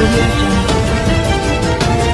audio jungle.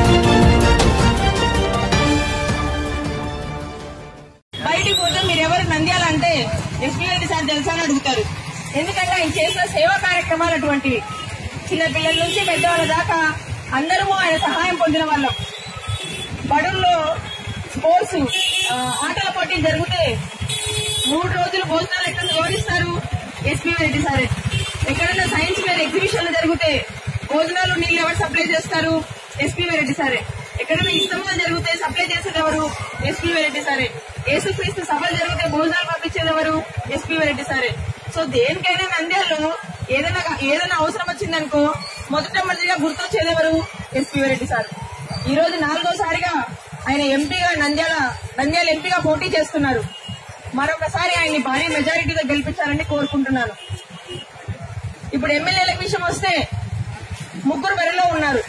బయటికి పోతే మీరు ఎవరు నంద్యాల అంటే ఎస్పీ రెడ్డి సార్ తెలుసా అని అడుగుతారు ఎందుకంటే ఆయన చేసిన సేవా కార్యక్రమాలు అటువంటివి చిన్న పిల్లల నుంచి పెద్దవాళ్ళ దాకా అందరము ఆయన సహాయం పొందిన వాళ్ళం బడుల్లో స్పోర్ట్స్ ఆ, ఆటల పోటీలు జరిగితే మూడు రోజులు భోజనాలు ఎక్కడ గౌరవిస్తారు ఎస్పీ రెడ్డి సారే ఎక్కడైనా సైన్స్ ఫేర్ ఎగ్జిబిషన్లు జరిగితే భోజనాలు నీళ్ళు ఎవరు సప్లై చేస్తారు ఎస్పీ రెడ్డి సారే ఎక్కడైనా ఇష్టంగా జరిగితే సప్లై చేసేది ఎవరు ఎస్పీ రెడ్డి సారే యేసుక్రీస్తు సభలు జరిగితే భోజనాలు పంపించేది ఎవరు ఎస్పీ రెడ్డి సారే సో దేనికైనా నంద్యాలలో ఏదైనా ఏదైనా అవసరం వచ్చిందనుకో మొదట మొదటిగా గుర్తొచ్చేది ఎవరు ఎస్పీ రెడ్డి సార్ ఈ రోజు నాలుగోసారిగా ఆయన ఎంపీగా నంద్యాల నంద్యాల ఎంపీగా పోటీ చేస్తున్నారు మరొకసారి ఆయన్ని భారీ మెజారిటీతో గెలిపించాలని కోరుకుంటున్నాను ఇప్పుడు ఎమ్మెల్యేల విషయం వస్తే ముగ్గురు బరిలో ఉన్నారు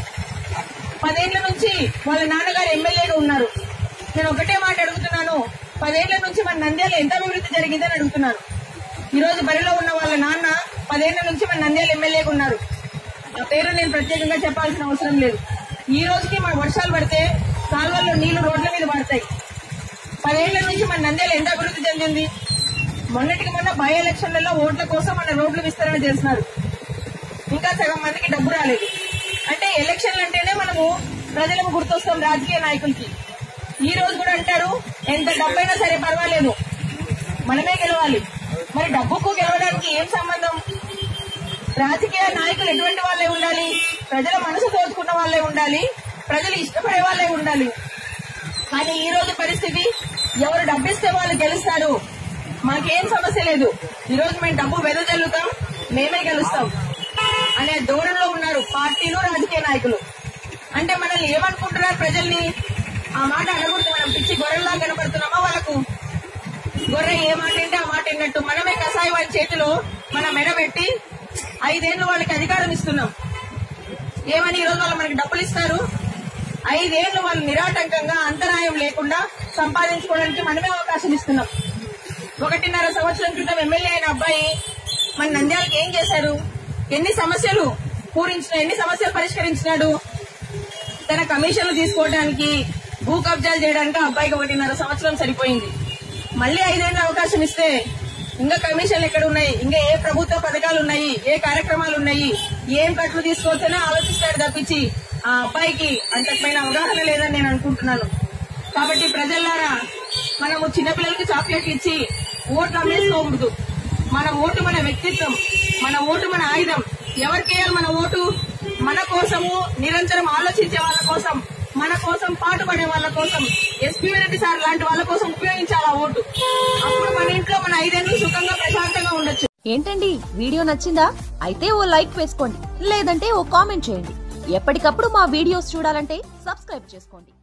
పదేళ్ల నుంచి వాళ్ళ నాన్నగారు ఎమ్మెల్యేగా ఉన్నారు నేను ఒకటే మాట అడుగుతున్నాను పదేళ్ల నుంచి మన నంద్యాల ఎంత అభివృద్ధి జరిగిందని అడుగుతున్నాను ఈ రోజు బరిలో ఉన్న వాళ్ళ నాన్న పదేళ్ల నుంచి మన నంద్యాల ఎమ్మెల్యేగా ఉన్నారు ఆ పేరు నేను ప్రత్యేకంగా చెప్పాల్సిన అవసరం లేదు ఈ రోజుకి మన వర్షాలు పడితే కాలువల్లో నీళ్లు రోడ్ల మీద పడతాయి పదేళ్ల నుంచి మన నంద్యాల ఎంత అభివృద్ధి చెందింది మొన్నటికి మొన్న బై ఎలక్షన్లలో ఓట్ల కోసం మన రోడ్లు విస్తరణ చేస్తున్నారు ఇంకా సగం మందికి డబ్బు రాలేదు అంటే ఎలక్షన్లు అంటేనే మనము ప్రజలకు గుర్తొస్తాం రాజకీయ నాయకులకి ఈ రోజు కూడా అంటారు ఎంత డబ్బైనా సరే పర్వాలేదు మనమే గెలవాలి మరి డబ్బుకు గెలవడానికి ఏం సంబంధం రాజకీయ నాయకులు ఎటువంటి వాళ్ళే ఉండాలి ప్రజల మనసు దోచుకున్న వాళ్ళే ఉండాలి ప్రజలు ఇష్టపడే వాళ్ళే ఉండాలి కానీ ఈ రోజు పరిస్థితి ఎవరు డబ్బిస్తే వాళ్ళు గెలుస్తారు మాకేం సమస్య లేదు ఈ రోజు మేము డబ్బు వెదజల్లుతాం మేమే గెలుస్తాం అనే ధోరణిలో ఉన్నారు పార్టీలు రాజకీయ నాయకులు అంటే మనల్ని ఏమనుకుంటున్నారు ప్రజల్ని ఆ మాట అనకూడదు మనం పిచ్చి గొర్రెల్లా కనపడుతున్నామా వాళ్ళకు గొర్రె ఏ మాట అంటే ఆ మాట విన్నట్టు మనమే కషాయి వారి చేతిలో మన మెడ పెట్టి ఐదేళ్లు వాళ్ళకి అధికారం ఇస్తున్నాం ఏమని ఈ రోజు వాళ్ళు మనకి డబ్బులు ఇస్తారు ఐదేళ్లు వాళ్ళు నిరాటంకంగా అంతరాయం లేకుండా సంపాదించుకోవడానికి మనమే అవకాశం ఇస్తున్నాం ఒకటిన్నర సంవత్సరం క్రితం ఎమ్మెల్యే అయిన అబ్బాయి మన నంద్యాలకి ఏం చేశారు ఎన్ని సమస్యలు పూరించిన ఎన్ని సమస్యలు పరిష్కరించినాడు తన కమిషన్లు తీసుకోవడానికి భూ కబ్జాలు చేయడానికి ఆ అబ్బాయికి ఒకటిన్నర సంవత్సరం సరిపోయింది మళ్ళీ ఐదేళ్ల అవకాశం ఇస్తే ఇంకా కమిషన్లు ఎక్కడ ఉన్నాయి ఇంకా ఏ ప్రభుత్వ పథకాలు ఉన్నాయి ఏ కార్యక్రమాలు ఉన్నాయి ఏం కట్లు తీసుకోవచ్చని ఆలోచిస్తాడు తప్పించి ఆ అబ్బాయికి అంతకుమైన అవగాహన లేదని నేను అనుకుంటున్నాను కాబట్టి ప్రజల్లారా మనము చిన్నపిల్లలకి చాక్లెట్ ఇచ్చి ఓట్లు అమ్మేసుకోకూడదు మన ఓటు మన వ్యక్తిత్వం మన ఓటు మన ఆయుధం ఎవరికి వేయాలి మన ఓటు మన కోసము నిరంతరం ఆలోచించే వాళ్ళ కోసం మన కోసం పాటుపడే వాళ్ళ కోసం ఎస్పీ రెడ్డి సార్ లాంటి వాళ్ళ కోసం ఉపయోగించాలి ఆ ఓటు అప్పుడు మన ఇంట్లో మన ఐదేళ్ళు సుఖంగా ప్రశాంతంగా ఉండొచ్చు ఏంటండి వీడియో నచ్చిందా అయితే ఓ లైక్ వేసుకోండి లేదంటే ఓ కామెంట్ చేయండి ఎప్పటికప్పుడు మా వీడియోస్ చూడాలంటే సబ్స్క్రైబ్ చేసుకోండి